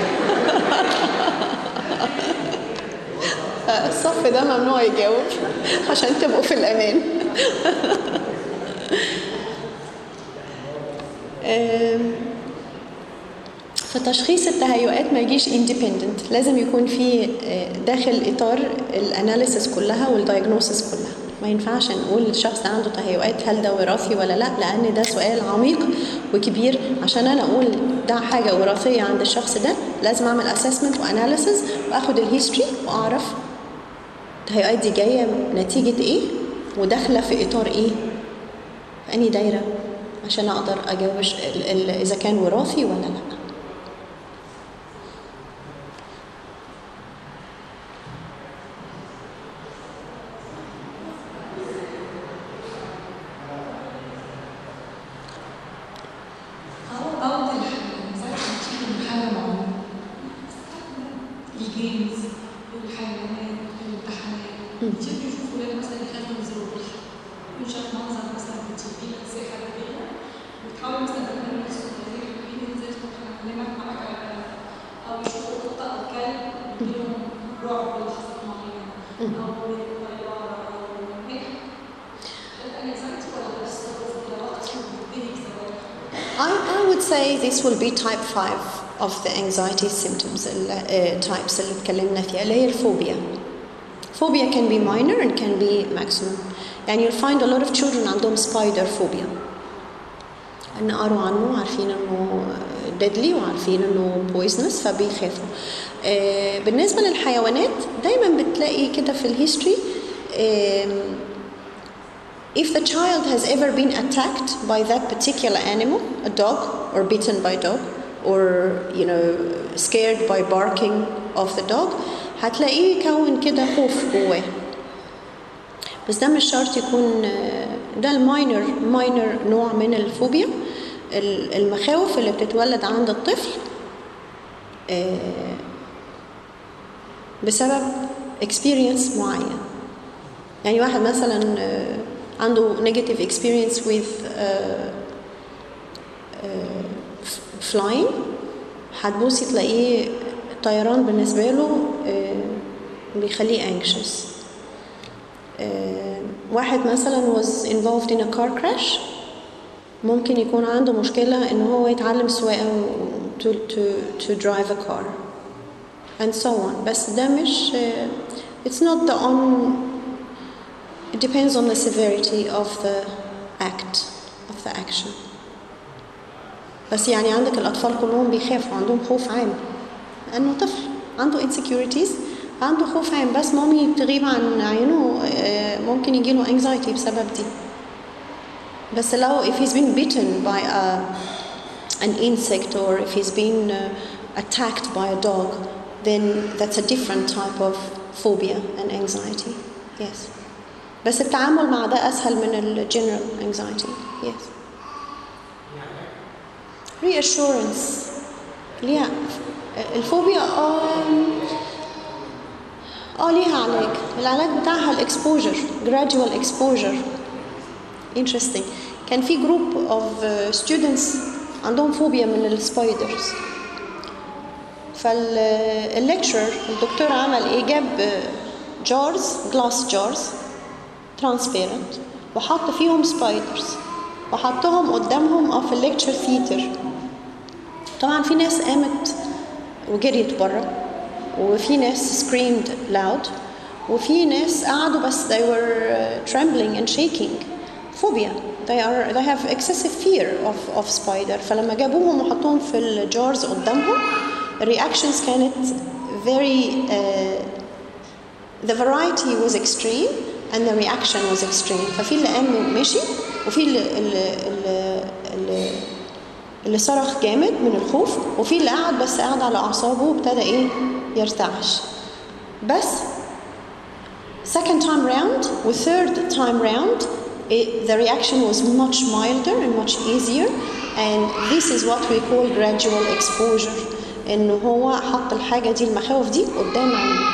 B: الصف ده ممنوع يجاوب عشان تبقوا في الأمان أم، فتشخيص التهيؤات ما يجيش independent لازم يكون في آه، داخل اطار الاناليسيس كلها والدايجنوسيس كلها ما ينفعش نقول الشخص ده عنده تهيؤات هل ده وراثي ولا لا لان ده سؤال عميق وكبير عشان انا اقول ده حاجه وراثيه عند الشخص ده لازم اعمل اسسمنت واناليسيس واخد الهيستوري واعرف التهيؤات دي جايه نتيجه ايه وداخله في اطار ايه في انهي دايره عشان اقدر اجاوب ال- ال- اذا كان وراثي ولا لا
K: How about الانزايتي بتيجي من حالة معينة؟ الجيمز والحيوانات والامتحانات كتير بيشوفوا ولاد مثلا يخافوا ينزلوا البحر يشوف منظر مثلا في التي في سياحة برية وتحاول مثلا تقول لهم صغيرين حلوين نزلت هنعلمك معاك أو يشوفوا قطة أو كلب يديلهم رعب لحظات معينة أو طيارة أو هيك الانزايتي ولا بس ده وقت بيهيك زواج
B: I, I would say this will be type 5 of the anxiety symptoms ال- uh, types اللي اتكلمنا فيها اللي هي الفوبيا. Phobia can be minor and can be maximum. يعني you'll find a lot of children عندهم spider phobia. ان قروا عنه عارفين انه deadly وعارفين انه poisonous فبيخافوا. آه، بالنسبة للحيوانات دايما بتلاقي كده في الهيستوري If the child has ever been attacked by that particular animal, a dog, or bitten by dog, or you know scared by barking of the dog, هتلاقيه كون كده خوف جواه. بس ده مش شرط يكون آه، ده الماينر ماينر نوع من الفوبيا ال- المخاوف اللي بتتولد عند الطفل آه، بسبب experience معين يعني واحد مثلا آه، عنده negative experience with uh, uh, flying هتبصي تلاقيه طيران بالنسبة له آه، بيخليه anxious آه، واحد مثلا was involved in a car crash ممكن يكون عنده مشكلة إن هو يتعلم سواقة و- to, to, to drive a car and so on بس ده مش آه، it's not the on it depends on the severity of the act of the action بس يعني عندك الأطفال كلهم بيخافوا عندهم خوف عام لأنه طفل عنده insecurities عنده خوف عام بس مامي تغيب عن عينه آه، ممكن يجيله anxiety بسبب دي بس لو if he's been bitten by a, an insect or if he's been uh, attacked by a dog then that's a different type of phobia and anxiety yes بس التعامل مع ده أسهل من ال general anxiety yes reassurance ليها الفوبيا اه اه ليها علاج العلاج بتاعها الاكسبوجر gradual exposure interesting كان في جروب of uh, students عندهم فوبيا من السبايدرز فالليكتشر الدكتور عمل ايه جاب جارز جلاس جارز ترانسبيرنت وحط فيهم سبايدرز وحطهم قدامهم في الليكتشر ثيتر طبعا في ناس قامت وجريت بره وفي ناس screamed loud وفي ناس قعدوا بس they were uh, trembling and shaking phobia they are they have excessive fear of of spider فلما جابوهم وحطوهم في الجارز قدامهم الرياكشنز كانت very uh, the variety was extreme and the reaction was extreme ففي اللي قام ومشي وفي اللي, اللي, اللي, اللي اللي صرخ جامد من الخوف وفي اللي قعد بس قعد على اعصابه وابتدى ايه يرتعش بس second time round و third time round it, the reaction was much milder and much easier and this is what we call gradual exposure ان هو حط الحاجه دي المخاوف دي قدام عينه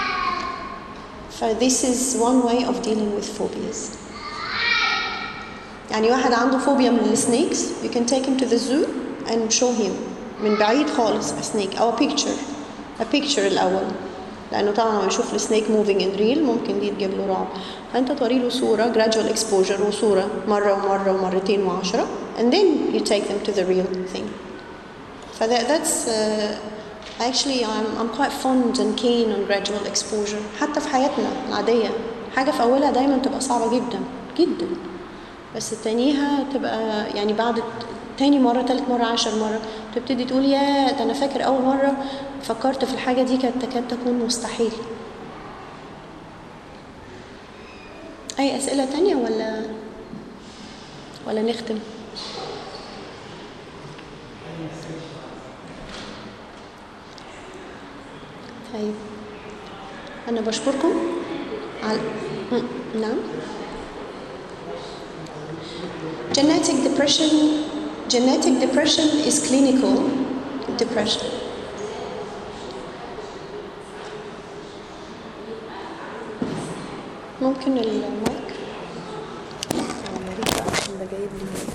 B: ف this is one way of dealing with phobias يعني واحد عنده فوبيا من السنيكس you can take him to the zoo and show him من بعيد خالص a snake أو a picture a picture الأول لأنه طبعا لما يشوف السنيك moving in real ممكن دي تجيب له رعب فأنت توري له صورة gradual exposure وصورة مرة ومرة ومرتين وعشرة and then you take them to the real thing ف that, that's uh, actually I'm, I'm quite fond and keen on gradual exposure حتى في حياتنا العادية حاجة في أولها دايما تبقى صعبة جدا جدا بس تانيها تبقى يعني بعد تاني مرة تالت مرة عشر مرة تبتدي تقول يا ده أنا فاكر أول مرة فكرت في الحاجة دي كانت تكاد تكون مستحيل أي أسئلة تانية ولا ولا نختم طيب أنا بشكركم على م- نعم Genetic depression, genetic depression is clinical depression. ممكن المايك؟ أنا مريضة عشان ده جايب لي